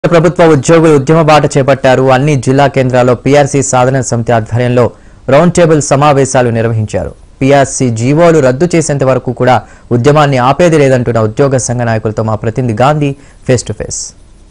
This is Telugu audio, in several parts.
ప్రభుత్వ ఉద్యోగులు ఉద్యమ బాట చేపట్టారు అన్ని జిల్లా కేంద్రాల్లో పీఆర్సీ సాధన సమితి ఆధ్వర్యంలో రౌండ్ టేబుల్ సమావేశాలు నిర్వహించారు పీఆర్సీ జీవోలు రద్దు చేసేంత వరకు కూడా ఉద్యమాన్ని ఆపేది లేదంటున్న ఉద్యోగ సంఘ నాయకులతో మా ప్రతినిధి గాంధీ ఫేస్ టు ఫేస్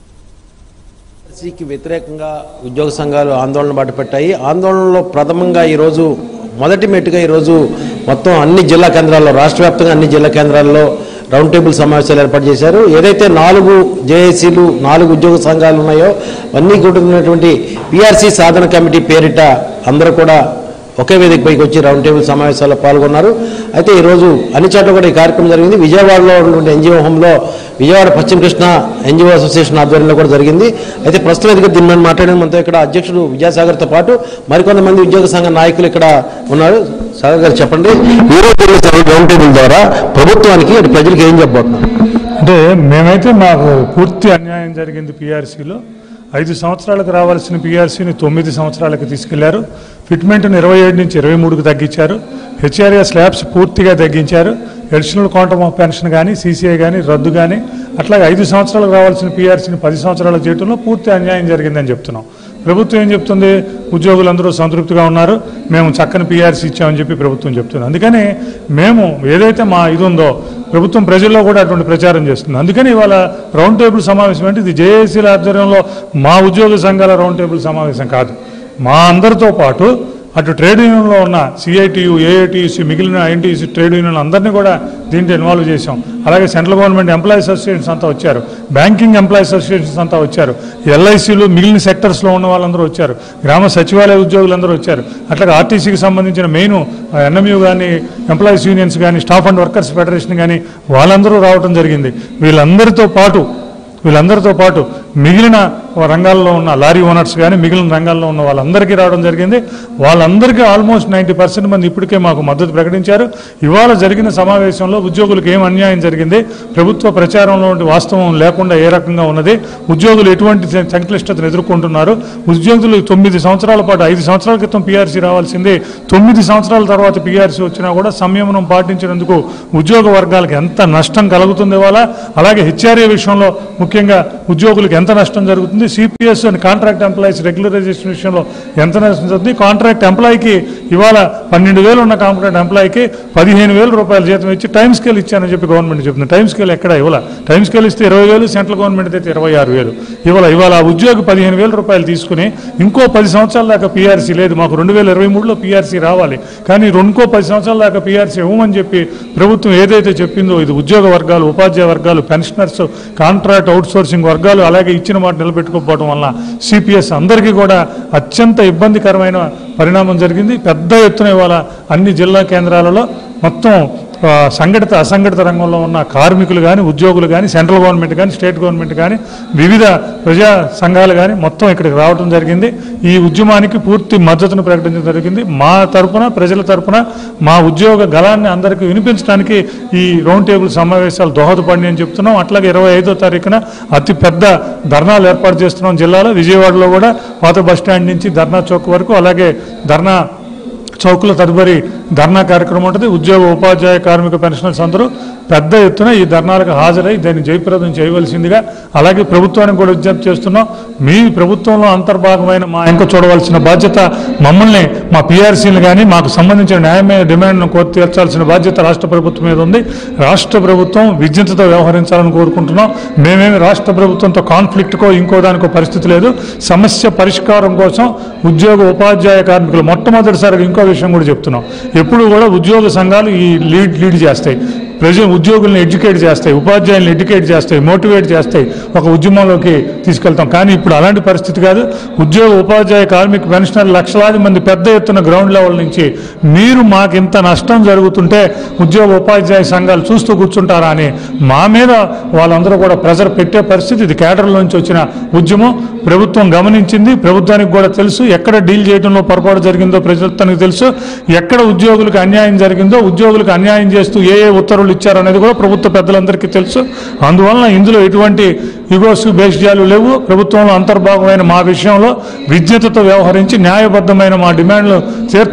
కి వ్యతిరేకంగా ఉద్యోగ సంఘాలు ఆందోళన బాట పెట్టాయి ఆందోళనలో ప్రథమంగా ఈరోజు మొదటి మెట్టుగా ఈరోజు మొత్తం అన్ని జిల్లా కేంద్రాల్లో రాష్ట్ర వ్యాప్తంగా అన్ని జిల్లా కేంద్రాల్లో రౌండ్ టేబుల్ సమావేశాలు ఏర్పాటు చేశారు ఏదైతే నాలుగు జేఏసీలు నాలుగు ఉద్యోగ సంఘాలు ఉన్నాయో అన్నీ కూడా ఉన్నటువంటి పిఆర్సీ సాధన కమిటీ పేరిట అందరూ కూడా ఒకే వేదికపైకి వచ్చి రౌండ్ టేబుల్ సమావేశాల్లో పాల్గొన్నారు అయితే ఈరోజు అన్ని చోట్ల కూడా ఈ కార్యక్రమం జరిగింది విజయవాడలో ఉన్నటువంటి ఎన్జిఓ హోంలో విజయవాడ పశ్చిమ కృష్ణ ఎన్జిఓ అసోసియేషన్ ఆధ్వర్యంలో కూడా జరిగింది అయితే ప్రస్తుతం ఎదుగు దీని మీద మాట్లాడిన మనతో ఇక్కడ అధ్యక్షుడు విద్యాసాగర్తో పాటు మరికొంతమంది ఉద్యోగ సంఘ నాయకులు ఇక్కడ ఉన్నారు సాగర్ గారు చెప్పండి ఈ రోజు జరిగిన రౌండ్ టేబుల్ ద్వారా ప్రభుత్వానికి అటు ప్రజలకు ఏం చెప్పబోతున్నారు అంటే మేమైతే మాకు పూర్తి అన్యాయం జరిగింది పీఆర్సీలో ఐదు సంవత్సరాలకు రావాల్సిన పీఆర్సీని తొమ్మిది సంవత్సరాలకు తీసుకెళ్లారు ఫిట్మెంట్ని ఇరవై ఏడు నుంచి ఇరవై మూడుకు తగ్గించారు హెచ్ఆర్ఏ స్లాబ్స్ పూర్తిగా తగ్గించారు అడిషనల్ క్వాంటమ్ ఆఫ్ పెన్షన్ కానీ సీసీఐ కానీ రద్దు కానీ అట్లాగే ఐదు సంవత్సరాలకు రావాల్సిన పీఆర్సీని పది సంవత్సరాలకు చేయడంలో పూర్తి అన్యాయం జరిగిందని చెప్తున్నాం ప్రభుత్వం ఏం చెప్తుంది ఉద్యోగులందరూ సంతృప్తిగా ఉన్నారు మేము చక్కని పీఆర్సీ ఇచ్చామని చెప్పి ప్రభుత్వం చెప్తుంది అందుకని మేము ఏదైతే మా ఇది ఉందో ప్రభుత్వం ప్రజల్లో కూడా అటువంటి ప్రచారం చేస్తుంది అందుకని ఇవాళ రౌండ్ టేబుల్ సమావేశం అంటే ఇది జేఏసీల ఆధ్వర్యంలో మా ఉద్యోగ సంఘాల రౌండ్ టేబుల్ సమావేశం కాదు మా అందరితో పాటు అటు ట్రేడ్ యూనియన్లో ఉన్న సిఐటియు ఏఐటియుసి మిగిలిన ఐఎన్టీసీ ట్రేడ్ యూనియన్ అందరినీ కూడా దీంట్లో ఇన్వాల్వ్ చేశాం అలాగే సెంట్రల్ గవర్నమెంట్ ఎంప్లాయీస్ అసోసియేషన్స్ అంతా వచ్చారు బ్యాంకింగ్ ఎంప్లాయీస్ అసోసియేషన్స్ అంతా వచ్చారు ఎల్ఐసీలు మిగిలిన సెక్టర్స్లో ఉన్న వాళ్ళందరూ వచ్చారు గ్రామ సచివాలయ ఉద్యోగులందరూ వచ్చారు అట్లాగే ఆర్టీసీకి సంబంధించిన మెయిన్ ఎన్ఎంయూ కానీ ఎంప్లాయీస్ యూనియన్స్ కానీ స్టాఫ్ అండ్ వర్కర్స్ ఫెడరేషన్ కానీ వాళ్ళందరూ రావడం జరిగింది వీళ్ళందరితో పాటు వీళ్ళందరితో పాటు మిగిలిన రంగాల్లో ఉన్న లారీ ఓనర్స్ కానీ మిగిలిన రంగాల్లో ఉన్న వాళ్ళందరికీ రావడం జరిగింది వాళ్ళందరికీ ఆల్మోస్ట్ నైంటీ పర్సెంట్ మంది ఇప్పటికే మాకు మద్దతు ప్రకటించారు ఇవాళ జరిగిన సమావేశంలో ఉద్యోగులకు ఏం అన్యాయం జరిగింది ప్రభుత్వ ప్రచారంలో ఉండే వాస్తవం లేకుండా ఏ రకంగా ఉన్నది ఉద్యోగులు ఎటువంటి సం- సంక్లిష్టతను ఎదుర్కొంటున్నారు ఉద్యోగులు తొమ్మిది సంవత్సరాల పాటు ఐదు సంవత్సరాల క్రితం పీఆర్సీ రావాల్సింది తొమ్మిది సంవత్సరాల తర్వాత పీఆర్సీ వచ్చినా కూడా సంయమనం పాటించినందుకు ఉద్యోగ వర్గాలకు ఎంత నష్టం కలుగుతుంది ఇవాళ అలాగే హెచ్ఆర్ఏ విషయంలో ముఖ్యంగా ఉద్యోగులకు ఎంత నష్టం జరుగుతుంది CPS and contract employees regularisation విషయంలో ఎంత నష్టం జరుగుతుంది కాంట్రాక్ట్ ఎంప్లాయీకి ఇవాళ పన్నెండు వేలు ఉన్న కాంట్రాక్ట్ ఎంప్లాయీకి పదిహేను వేల రూపాయల జీతం ఇచ్చి టైం స్కేల్ ఇచ్చానని చెప్పి గవర్నమెంట్ చెప్తుంది టైం స్కేల్ ఎక్కడ ఇవ్వాల టైం స్కేల్ ఇస్తే ఇరవై వేలు సెంట్రల్ గవర్నమెంట్ అయితే ఇరవై ఆరు వేలు ఇవాళ ఇవాళ ఆ ఉద్యోగి పదిహేను వేల రూపాయలు తీసుకుని ఇంకో పది సంవత్సరాల దాకా పీఆర్సీ లేదు మాకు రెండు వేల ఇరవై మూడులో పీఆర్సీ రావాలి కానీ ఇంకో పది సంవత్సరాల దాకా పీఆర్సీ ఇవ్వమని చెప్పి ప్రభుత్వం ఏదైతే చెప్పిందో ఇది ఉద్యోగ వర్గాలు ఉపాధ్యాయ వర్గాలు పెన్షనర్స్ కాంట్రాక్ట్ అవుట్సోర్సింగ్ వర్గాలు అలాగే ఇచ్చిన మాట నిలబెట్టుకోకపోవడం వల్ల సిపిఎస్ అందరికీ కూడా అత్యంత ఇబ్బందికరమైన పరిణామం జరిగింది పెద్ద ఎత్తున ఇవాళ అన్ని జిల్లా కేంద్రాలలో మొత్తం ఆ, సంఘటిత అసంఘటిత రంగంలో ఉన్న కార్మికులు కానీ ఉద్యోగులు కానీ సెంట్రల్ గవర్నమెంట్ కానీ స్టేట్ గవర్నమెంట్ కానీ వివిధ ప్రజా సంఘాలు కానీ మొత్తం ఇక్కడికి రావడం జరిగింది ఈ ఉద్యమానికి పూర్తి మద్దతును ప్రకటించడం జరిగింది మా తరపున ప్రజల తరపున మా ఉద్యోగ గలాన్ని అందరికీ వినిపించడానికి ఈ రౌండ్ టేబుల్ సమావేశాలు దోహదపడి అని చెప్తున్నాం అట్లాగే ఇరవై ఐదో తారీఖున అతి పెద్ద ధర్నాలు ఏర్పాటు చేస్తున్నాం జిల్లాలో విజయవాడలో కూడా పాత బస్ స్టాండ్ నుంచి ధర్నా చౌక్ వరకు అలాగే ధర్నా చౌక్లో తదుపరి ధర్నా కార్యక్రమం ఉంటుంది ఉద్యోగ ఉపాధ్యాయ కార్మిక పెన్షనర్స్ అందరూ పెద్ద ఎత్తున ఈ ధర్నాలకు హాజరై దాన్ని జయప్రదం చేయవలసిందిగా అలాగే ప్రభుత్వానికి కూడా విజ్ఞప్తి చేస్తున్నాం మీ ప్రభుత్వంలో అంతర్భాగమైన మా ఇంకా చూడవలసిన బాధ్యత మమ్మల్ని మా పిఆర్సీలు కానీ మాకు సంబంధించిన న్యాయమైన డిమాండ్ను కోరి తీర్చాల్సిన బాధ్యత రాష్ట్ర ప్రభుత్వం మీద ఉంది రాష్ట్ర ప్రభుత్వం విజ్ఞతతో వ్యవహరించాలని కోరుకుంటున్నాం మేమేమి రాష్ట్ర ప్రభుత్వంతో కాన్ఫ్లిక్ట్కో ఇంకో దానికో పరిస్థితి లేదు సమస్య పరిష్కారం కోసం ఉద్యోగ ఉపాధ్యాయ కార్మికులు మొట్టమొదటిసారిగా ఇంకో విషయం కూడా చెప్తున్నాం ఎప్పుడు కూడా ఉద్యోగ సంఘాలు ఈ లీడ్ లీడ్ చేస్తాయి ప్రజలు ఉద్యోగుల్ని ఎడ్యుకేట్ చేస్తాయి ఉపాధ్యాయుల్ని ఎడ్యుకేట్ చేస్తాయి మోటివేట్ చేస్తాయి ఒక ఉద్యమంలోకి తీసుకెళ్తాం కానీ ఇప్పుడు అలాంటి పరిస్థితి కాదు ఉద్యోగ ఉపాధ్యాయ కార్మిక పెన్షనర్ లక్షలాది మంది పెద్ద ఎత్తున గ్రౌండ్ లెవెల్ నుంచి మీరు మాకు ఇంత నష్టం జరుగుతుంటే ఉద్యోగ ఉపాధ్యాయ సంఘాలు చూస్తూ కూర్చుంటారా అని మా మీద వాళ్ళందరూ కూడా ప్రెజర్ పెట్టే పరిస్థితి ఇది కేడర్లోంచి వచ్చిన ఉద్యమం ప్రభుత్వం గమనించింది ప్రభుత్వానికి కూడా తెలుసు ఎక్కడ డీల్ చేయడంలో పొరపాటు జరిగిందో ప్రభుత్వానికి తెలుసు ఎక్కడ ఉద్యోగులకు అన్యాయం జరిగిందో ఉద్యోగులకు అన్యాయం చేస్తూ ఏ ఏ ఉత్తర్వులు ఇచ్చారనేది కూడా ప్రభుత్వ పెద్దలందరికీ తెలుసు అందువలన ఇందులో ఎటువంటి యుగోస్ బేస్యాలు లేవు ప్రభుత్వంలో అంతర్భాగమైన మా విషయంలో విజ్ఞతతో వ్యవహరించి న్యాయబద్ధమైన మా డిమాండ్లు తీర్